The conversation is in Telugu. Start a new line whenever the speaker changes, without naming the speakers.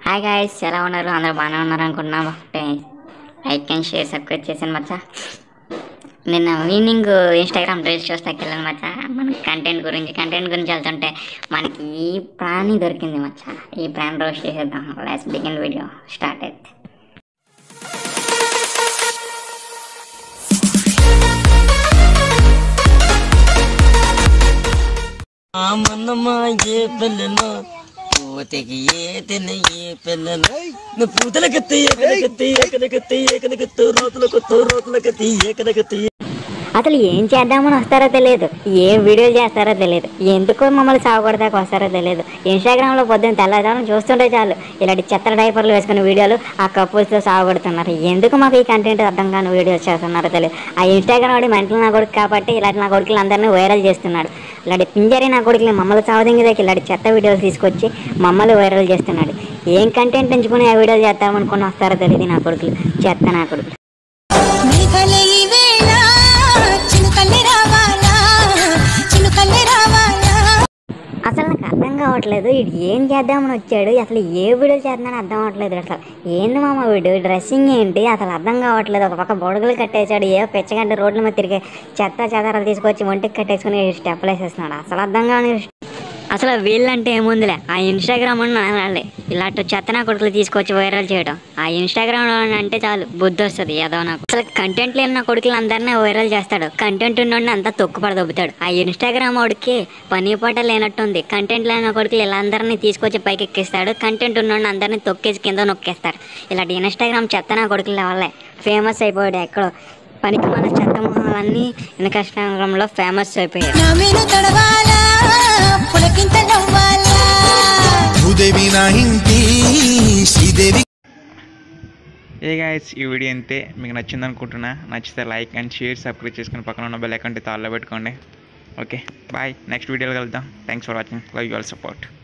హాయ్ గాయస్ ఎలా ఉన్నారు అందరూ బాగానే ఉన్నారు అనుకుంటున్నా ఒకటే లైక్ అండ్ షేర్ సబ్స్క్రైబ్ చేశాను మచ్చా నిన్న ఈవినింగ్ ఇన్స్టాగ్రామ్ రీల్స్ చూస్తాకి వెళ్ళాను మచ్చా మనకి కంటెంట్ గురించి కంటెంట్ గురించి వెళ్తుంటే మనకి ఈ ప్రాణి దొరికింది మచ్చా ఈ ప్రాణి రోస్ట్ చేసేద్దాం లాస్ట్ బిగిన్ వీడియో స్టార్ట్ అయితే
ఆ మన్నమ్మ ఏ పిల్లను పూతకి ఏ తిన ఏ పిల్లను నువ్వు పూతలకెత్తి ఏకనకెత్తి ఏకనకెత్తి ఏకనకెత్తు రోతులకొత్తు రోతులకెత్తి ఏకనకెత్తి
అసలు ఏం చేద్దామని వస్తారో తెలియదు ఏం వీడియోలు చేస్తారో తెలియదు ఎందుకో మమ్మల్ని సాగుకొడదాకా వస్తారో తెలియదు ఇన్స్టాగ్రామ్లో పొద్దున్న తెల్లదారం చూస్తుంటే చాలు ఇలాంటి చెత్త డైపర్లు వేసుకున్న వీడియోలు ఆ కపుల్స్తో సాగుకొడుతున్నారు ఎందుకు మాకు ఈ కంటెంట్ అర్థం కాని వీడియోస్ చేస్తున్నారో తెలియదు ఆ ఇన్స్టాగ్రామ్ వాడి మెంటల్ నా కొడుకు కాబట్టి ఇలాంటి నా కొడుకులు అందరినీ వైరల్ చేస్తున్నాడు ఇలాంటి పింజరి నా కొడుకులు మమ్మల్ని చావదింగదాకి ఇలాంటి చెత్త వీడియోలు తీసుకొచ్చి మమ్మల్ని వైరల్ చేస్తున్నాడు ఏం కంటెంట్ ఎంచుకుని ఆ వీడియోలు చేద్దామనుకుని వస్తారో తెలియదు నా కొడుకులు చెత్త నా కొడుకులు
మేఘలే ఈ వేళ చినుకల్లే రావాలా చినుకల్లే రావాలా
అసలు నాకు అర్థం కావట్లేదు ఇది ఏం చేద్దామని వచ్చాడు అసలు ఏ వీడియో చేద్దామని అర్థం అవ్వట్లేదు అసలు ఏంది మామ వీడు డ్రెస్సింగ్ ఏంటి అసలు అర్థం కావట్లేదు ఒక పక్క బొడగలు కట్టేశాడు ఏ పిచ్చగంట రోడ్ల మీద తిరిగే చెత్త చెదారాలు తీసుకొచ్చి ఒంటికి కట్టేసుకుని స్టెప్లు వేసేస్తున్నాడు అసలు అర్థం కాని అసలు వీళ్ళంటే ఏముందిలే ఆ ఇన్స్టాగ్రామ్ అనాలి ఇలాంటి చెత్త నా కొడుకులు తీసుకొచ్చి వైరల్ చేయడం ఆ ఇన్స్టాగ్రామ్ అంటే చాలు బుద్ధి వస్తుంది ఏదో నాకు అసలు కంటెంట్ లేని నా కొడుకులు అందరినీ వైరల్ చేస్తాడు కంటెంట్ ఉన్నోడిని అంతా తొక్కుపడ దొబ్బుతాడు ఆ ఇన్స్టాగ్రామ్ వాడికి పని పాట లేనట్టుంది కంటెంట్ లేని నా కొడుకులు ఇలా అందరినీ తీసుకొచ్చి పైకి ఎక్కిస్తాడు కంటెంట్ ఉన్నోడిని అందరినీ తొక్కేసి కింద నొక్కేస్తాడు ఇలాంటి ఇన్స్టాగ్రామ్ చెత్త నా కొడుకులు వల్లే ఫేమస్ అయిపోయాడు ఎక్కడో పనికి మన చెత్త మొహాలన్నీ ఇన్స్టాగ్రామ్లో ఫేమస్ అయిపోయాయి
నా మీద తడవాలా పులకింత నవ్వాలా
భూదేవి నా ఇంటి శ్రీదేవి
ఏ గాయస్ ఈ వీడియో అంతే మీకు నచ్చింది అనుకుంటున్నా నచ్చితే లైక్ అండ్ షేర్ సబ్స్క్రైబ్ చేసుకుని పక్కన ఉన్న బెల్ ఐకాన్ తాళ్ళలో పెట్టుకోండి ఓకే బాయ్ నెక్స్ట్ వీడియోలో కలుద్దాం thanks for watching love you all support